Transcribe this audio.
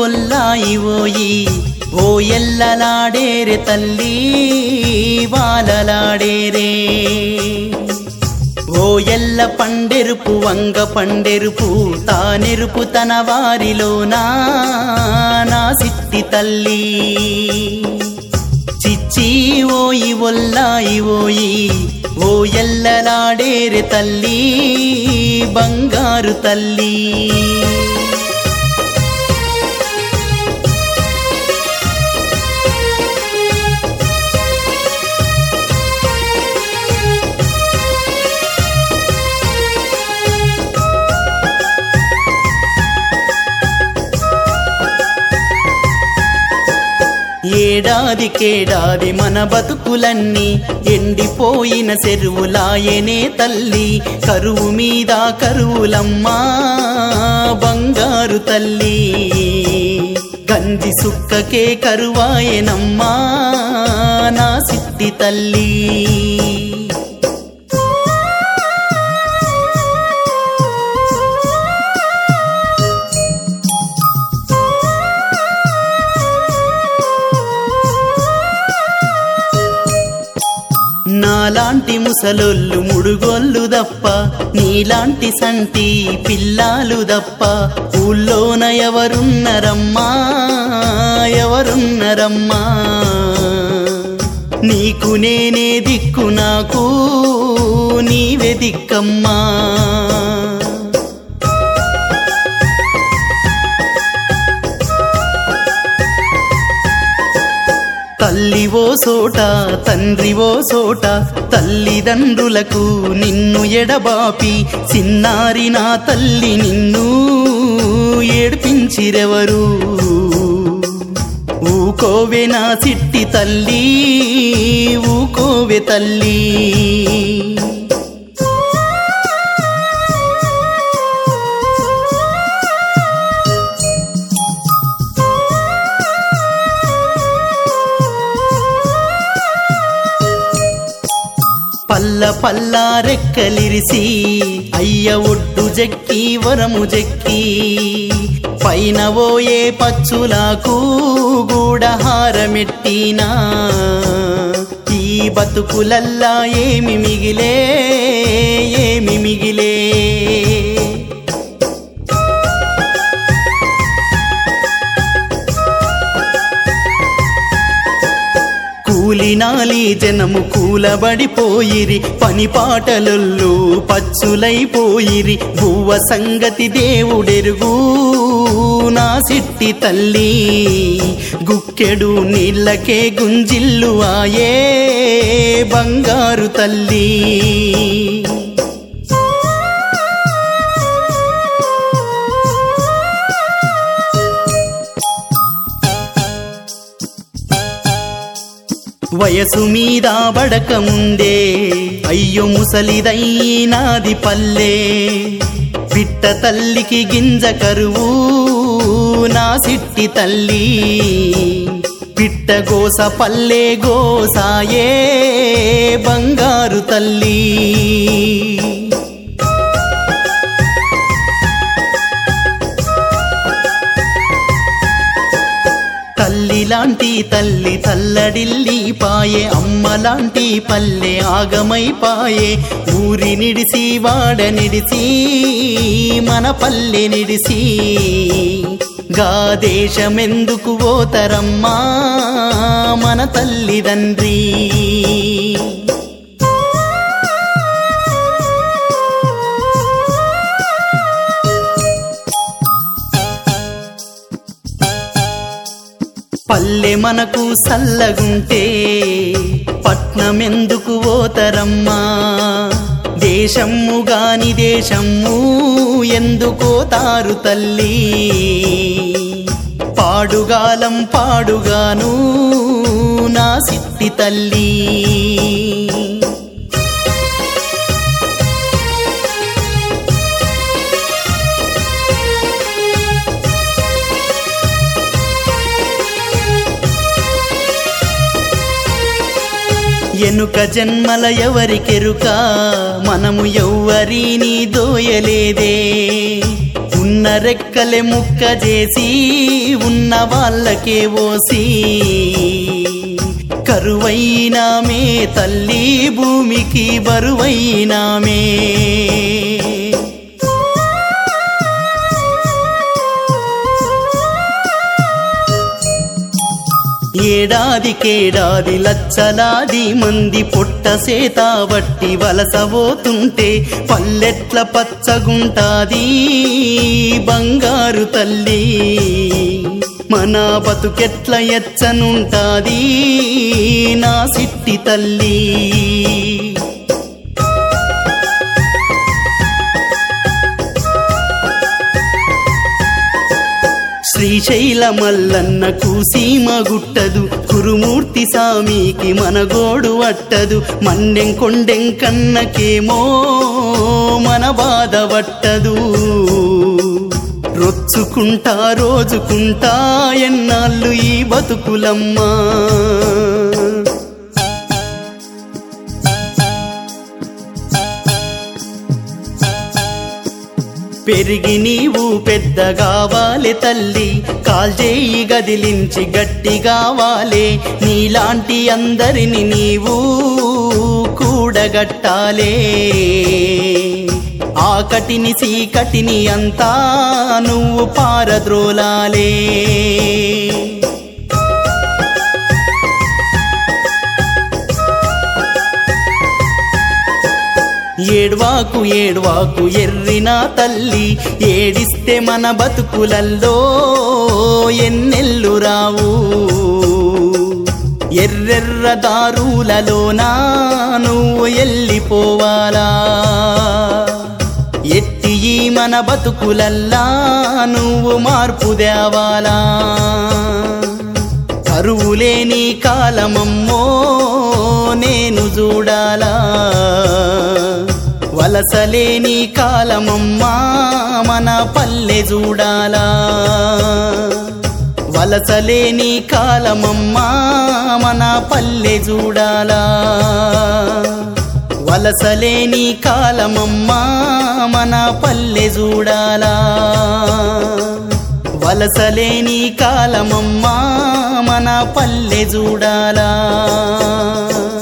ఒల్లాయి ఓయి ఓ ఎల్లలాడేరే తల్లి వాలలాడేరే ఓ ఎల్ల పండెరుపు వంగ పండెరుపు తానెరుపు తన వారిలోనా నా సిట్టి తల్లి చిచ్చి ఓయి ఒల్లాయి ఓయి ఓ ఎల్లలాడేరే తల్లి బంగారు తల్లి ఏడాదికేడాది మన బతుకులన్నీ ఎండిపోయిన చెరువులాయనే తల్లి కరువు మీద కరువులమ్మా బంగారు తల్లి గంజి సుక్కకే కరువాయనమ్మా నా సిట్టి తల్లి నాలాంటి ముసలొల్లు ముడుగోళ్ళు దప్ప నీలాంటి సంటి పిల్లాలు దప్ప ఊళ్ళోన ఎవరున్నరమ్మా ఎవరున్నరమ్మా నీకు నేనే దిక్కు నాకు నీవే దిక్కమ్మా తల్లివో సోట తండ్రివో సోట తల్లిదండ్రులకు నిన్ను ఎడబాపి చిన్నారి నా తల్లి నిన్ను ఏడ్పించిరెవరు ఊకోవే నా సిట్టి తల్లి ఊకోవే తల్లి పల్ల పల్ల రెక్కలిరిసి అయ్య ఒడ్డు జక్కి వరము జక్కి పైన ఓయే పచ్చులకు గూడహారమెట్టినా ఈ బతుకులల్లా ఏమి మిగిలే ఏమి మిగిలే కూలినాలి జనము కూలబడిపోయిరి పని పాటలొల్లు పచ్చులైపోయిరి భువ సంగతి దేవుడెరుగు నా సిట్టి తల్లి గుక్కెడు నీళ్ళకే గుంజిల్లు ఆయే బంగారు తల్లి వయసు మీద బడక ముందే అయ్యో ముసలిదైనాది పల్లె పిట్ట తల్లికి గింజ కరువు నా సిట్టి తల్లి పిట్ట గోస పల్లె గోసాయే బంగారు తల్లి తల్లి లాంటి తల్లి తల్లడిల్లి పాయే అమ్మ లాంటి పల్లె ఆగమై పాయే ఊరి నిడిసి వాడ నిడిసి మన పల్లె నిడిసి గా దేశమెందుకు ఓతరమ్మా మన తల్లిదండ్రి పల్లె మనకు సల్లగుంటే పట్నమెందుకు ఓతరమ్మా దేశమ్ము గాని దేశమ్ము ఎందుకోతారు తల్లి పాడుగాలం పాడుగాను నా సిట్టి తల్లి ఎనుక జన్మల ఎవరికెరుక మనము ఎవ్వరిని దోయలేదే ఉన్న రెక్కలే ముక్క చేసి ఉన్న వాళ్ళకే ఓసి కరువైనామే తల్లి భూమికి బరువైనామే ఏడాదికేడాది లచ్చలాది మంది పొట్ట సేతాబట్టి వలసబోతుంటే పల్లెట్ల పచ్చగుంటాది బంగారు తల్లి మన బతుకెట్ల ఎచ్చనుంటాది నా సిట్టి తల్లి శ్రీశైల మల్లన్న కూసీమ గుట్టదు కురుమూర్తి సామికి మనగోడు అట్టదు మన్నెం కొండెం కన్నకేమో మన బాధ పట్టదు రొచ్చుకుంటా రోజుకుంటా ఎన్నాళ్ళు ఈ బతుకులమ్మా పెరిగి నీవు పెద్ద కావాలి తల్లి కాల్చేయి గదిలించి గట్టి కావాలే నీలాంటి అందరిని నీవు కూడగట్టాలే ఆకటిని సీకటిని అంతా నువ్వు పారద్రోలాలే ఏడ్వాకు ఏడ్వాకు ఎర్రిన తల్లి ఏడిస్తే మన బతుకులల్లో ఎన్నెల్లు రావు ఎర్రెర్ర దారులలోనా నువ్వు ఎల్లిపోవాలా ఎట్టి ఈ మన బతుకులల్లా నువ్వు మార్పు దేవాలా కరువులేని కాలమమ్మో నేను చూడాలా వలసలేని కాలమమ్మా మన పల్లె చూడాలా వలసలేని కాలమమ్మా మన పల్లె చూడాలా వలసలేని కాలమమ్మా మన పల్లె చూడాలా వలసలేని కాలమమ్మా మన పల్లె చూడాలా